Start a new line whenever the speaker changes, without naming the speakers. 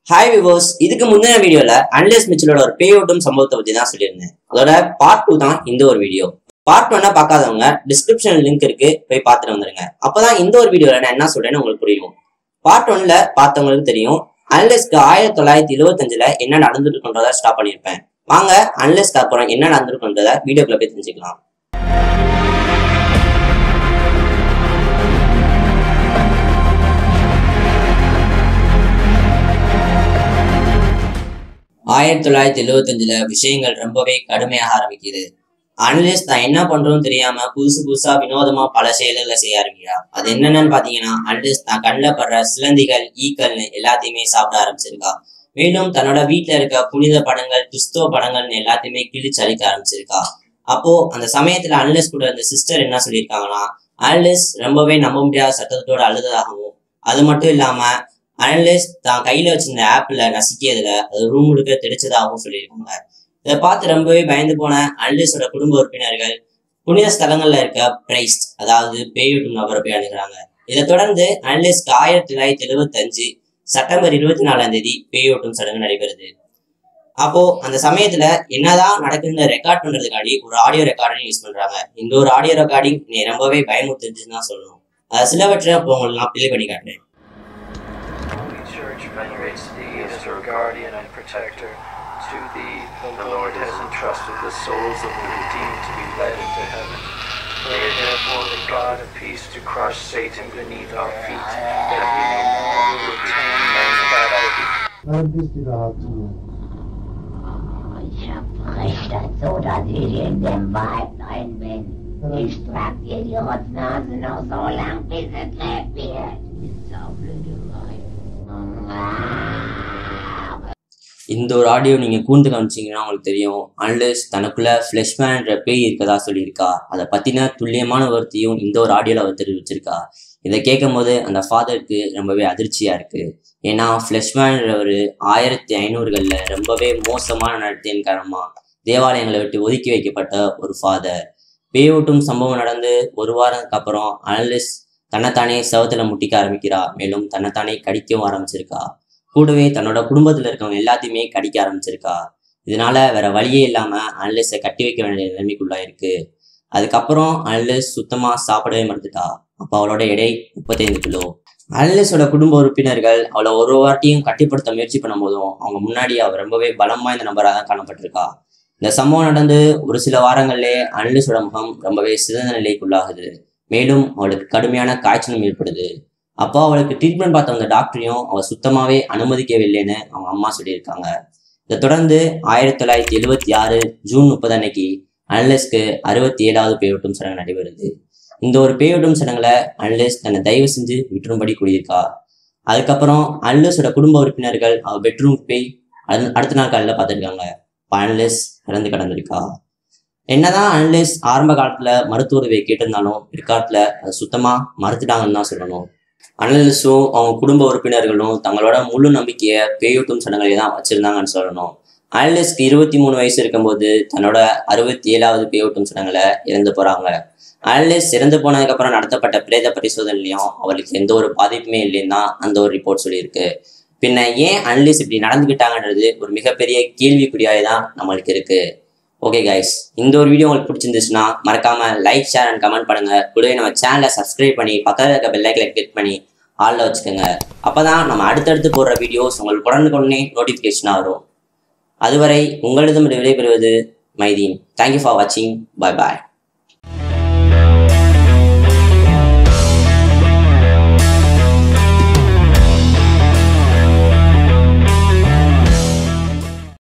Hi விவோஸ் இதுக்கு முந்தின வீடியோல அன்லெஸ் மிச்சலோட ஒரு பேயோட்டும் சம்பவத்தை பத்தி தான் சொல்லியிருந்தேன் அதோட பார்ட் டூ தான் இந்த ஒரு வீடியோ பார்ட் ஒன்னா பார்க்காதவங்க டிஸ்கிரிப்ஷன் லிங்க் இருக்கு போய் பார்த்துட்டு வந்துருங்க அப்பதான் இந்த ஒரு வீடியோல நான் என்ன சொல்றேன்னு உங்களுக்கு புரியும் பார்ட் ஒன்ல பார்த்தவங்களுக்கு தெரியும் அன்லெஸ்க்கு ஆயிரத்தி தொள்ளாயிரத்தி இருபத்தஞ்சுல என்ன நடந்துருக்குன்றத ஸ்டாப் பண்ணியிருப்பேன் வாங்க அன்லெஸ்க்கு அப்புறம் என்ன நடந்திருக்குன்றத வீடியோக்குள்ள போய் தெரிஞ்சுக்கலாம் ஆயிரத்தி தொள்ளாயிரத்தி எழுவத்தஞ்சுல விஷயங்கள் ரொம்பவே கடுமையாக ஆரம்பிக்குது அனலிஸ்ட் தான் என்ன பண்றோம்னு தெரியாம புதுசு புதுசா வினோதமா பல செயல்களை செய்ய ஆரம்பிக்கிறா அது என்னென்னு பாத்தீங்கன்னா அனலிஸ்ட் தான் கண்ணில் படுற சிலந்திகள் ஈக்கள்னு எல்லாத்தையுமே சாப்பிட ஆரம்பிச்சிருக்கா மேலும் தன்னோட வீட்டுல இருக்க புனித படங்கள் கிறிஸ்துவ படங்கள்னு எல்லாத்தையுமே கிழிச்சு அழிக்க ஆரம்பிச்சிருக்கா அப்போ அந்த சமயத்துல அனலிஸ் கூட இருந்த சிஸ்டர் என்ன சொல்லியிருக்காங்கன்னா அனலிஸ் ரொம்பவே நம்ப முடியாத சத்தத்தோட அழுததாகவும் அது மட்டும் இல்லாம அனலிஸ்ட் தான் கையில வச்சிருந்த ஆப்ல நசுக்கியதுல அது ரூம் முழுக்க தெரிச்சதாகவும் சொல்லியிருக்காங்க இதை பார்த்து ரொம்பவே பயந்து போன அனலிஸ்டோட குடும்ப உறுப்பினர்கள் புனித ஸ்தலங்கள்ல இருக்க பிரைஸ்ட் அதாவது பேயூட்டும் நபரை போய் அணுகிறாங்க இதை தொடர்ந்து அனலிஸ்ட் ஆயிரத்தி தொள்ளாயிரத்தி எழுபத்தி அஞ்சு செப்டம்பர் இருபத்தி நாலாம் தேதி பேயோட்டும் சடங்கு நடைபெறுது அப்போ அந்த சமயத்துல என்னதான் நடக்குதுன்னு ரெக்கார்ட் பண்றதுக்காண்டி ஒரு ஆடியோ ரெக்கார்டிங் யூஸ் பண்றாங்க இந்த ஒரு ஆடியோ ரெக்கார்டிங் நீ ரொம்பவே பயமுறுத்துச்சுன்னு தான் சொல்லணும் அது சிலவற்றை இப்போ உங்களுக்கு நான் ப்ளே பண்ணி காட்டுறேன்
Holy Church venerates thee as her guardian and protector. To thee the Lord has entrusted the souls of the redeemed to be led into heaven. Pray therefore the God of peace to crush Satan beneath our feet, that we may no longer retain man's captivity.
Lord, peace be thou to you.
Ich hab recht dazu, dass ich in dem Wald rein bin. Ich trag dir die Rotznase noch so lang, bis es lebt wird. Bis auf Lüdewein.
இந்த ஒரு audio நீங்க கூர்ந்து கவனிச்சீங்கன்னா உங்களுக்கு தெரியும் unless தனக்குள்ள ஃபிளஷ்மேன்ற பேய் இருக்கதா சொல்லியிருக்கா அதை பத்தின துல்லியமான வார்த்தையும் இந்த ஒரு ஆடியோல அவர் தெரிவிச்சிருக்கா இதை கேட்கும் போது அந்த ஃபாதருக்கு ரொம்பவே அதிர்ச்சியா இருக்கு ஏன்னா ஃபிளஷ்மேன்றவர் ஆயிரத்தி ஐநூறுகள்ல ரொம்பவே மோசமான நடத்தையின் காரணமா தேவாலயங்களை விட்டு ஒதுக்கி வைக்கப்பட்ட ஒரு ஃபாதர் பேயோட்டும் சம்பவம் நடந்து ஒரு வாரத்துக்கு அப்புறம் அனலிஸ் தன்னைத்தானே செவத்துல முட்டிக்க ஆரம்பிக்கிறா மேலும் தன்னைத்தானே கடிக்கவும் ஆரம்பிச்சிருக்கா கூடவே தன்னோட குடும்பத்துல இருக்கவங்க எல்லாத்தையுமே கடிக்க ஆரம்பிச்சிருக்கா இதனால வேற வழியே இல்லாம அனலிஸை கட்டி வைக்க வேண்டிய நிலைமைக்குள்ளா இருக்கு அதுக்கப்புறம் அனலிஸ் சுத்தமா சாப்பிடவே மறுத்துட்டா அப்ப அவளோட எடை முப்பத்தைந்து கிலோ அனலிஸோட குடும்ப உறுப்பினர்கள் அவளை ஒரு வாட்டியும் கட்டிப்படுத்த முயற்சி பண்ணும் போதும் அவங்க முன்னாடி அவ ரொம்பவே பலம் வாய்ந்த நபராக தான் காணப்பட்டிருக்கா இந்த சம்பவம் நடந்து ஒரு சில வாரங்கள்லே அனலிஸோட முகம் ரொம்பவே சிறந்த நிலைக்குள்ளாகுது மேலும் அவளுக்கு கடுமையான காய்ச்சலும் ஏற்படுது அப்போ அவளுக்கு ட்ரீட்மெண்ட் பார்த்த அந்த டாக்டரையும் அவ சுத்தமாவே அனுமதிக்கவில்லைன்னு அவங்க அம்மா சொல்லியிருக்காங்க இதை தொடர்ந்து ஆயிரத்தி தொள்ளாயிரத்தி எழுவத்தி ஆறு ஜூன் முப்பது அன்னைக்கு அனலிஸ்க்கு அறுபத்தி ஏழாவது பேயோட்டும் சடங்கு நடைபெறுது இந்த ஒரு பேயோட்டும் சடங்குல அனலிஸ் தன்னை தயவு செஞ்சு விட்டுரும்படி கூடியிருக்கா அதுக்கப்புறம் அனலிஸோட குடும்ப உறுப்பினர்கள் அவ பெட்ரூம் போய் அடு- அடுத்த நாள் காலையில் பார்த்துருக்காங்க அனலிஸ் இறந்து கிடந்திருக்கா என்னதான் அனலிஸ் ஆரம்ப காலத்துல மருத்துவ உதவியை கேட்டிருந்தாலும் பிற்காலத்துல அதை சுத்தமா மறுத்துட்டாங்கன்னு தான் சொல்லணும் அனலிஸும் அவங்க குடும்ப உறுப்பினர்களும் தங்களோட முழு நம்பிக்கையை பேயூட்டும் சடங்களை தான் வச்சிருந்தாங்கன்னு சொல்லணும் அனலிஸ்க்கு இருபத்தி மூணு வயசு இருக்கும்போது தன்னோட அறுபத்தி ஏழாவது பேயூட்டும் சடங்குல இறந்து போறாங்க அனலிஸ் இறந்து போனதுக்கு அப்புறம் நடத்தப்பட்ட பிரேத பரிசோதனையிலையும் அவளுக்கு எந்த ஒரு பாதிப்புமே இல்லைன்னு தான் அந்த ஒரு ரிப்போர்ட் சொல்லியிருக்கு பின்ன ஏன் அனலிஸ் இப்படி நடந்துக்கிட்டாங்கன்றது ஒரு மிகப்பெரிய கேள்விக்குறியாய் தான் நம்மளுக்கு இருக்கு ஓகே கைஸ் இந்த ஒரு வீடியோ உங்களுக்கு பிடிச்சிருந்துச்சுன்னா மறக்காம லைக் ஷேர் அண்ட் கமெண்ட் பண்ணுங்க கூடவே நம்ம சேனலை சப்ஸ்கிரைப் பண்ணி பக்கத்தில் இருக்க பெல் ஐக்கனை கிளிக் பண்ணி ஆல்ல வச்சுக்கோங்க அப்பதான் நம்ம அடுத்தடுத்து போடுற வீடியோஸ் உங்களுக்கு உடனுக்குடனே நோட்டிஃபிகேஷனாக வரும் அதுவரை உங்களிடம் விடைபெறுவது மைதீன் தேங்க்யூ ஃபார் வாட்சிங் பை பாய்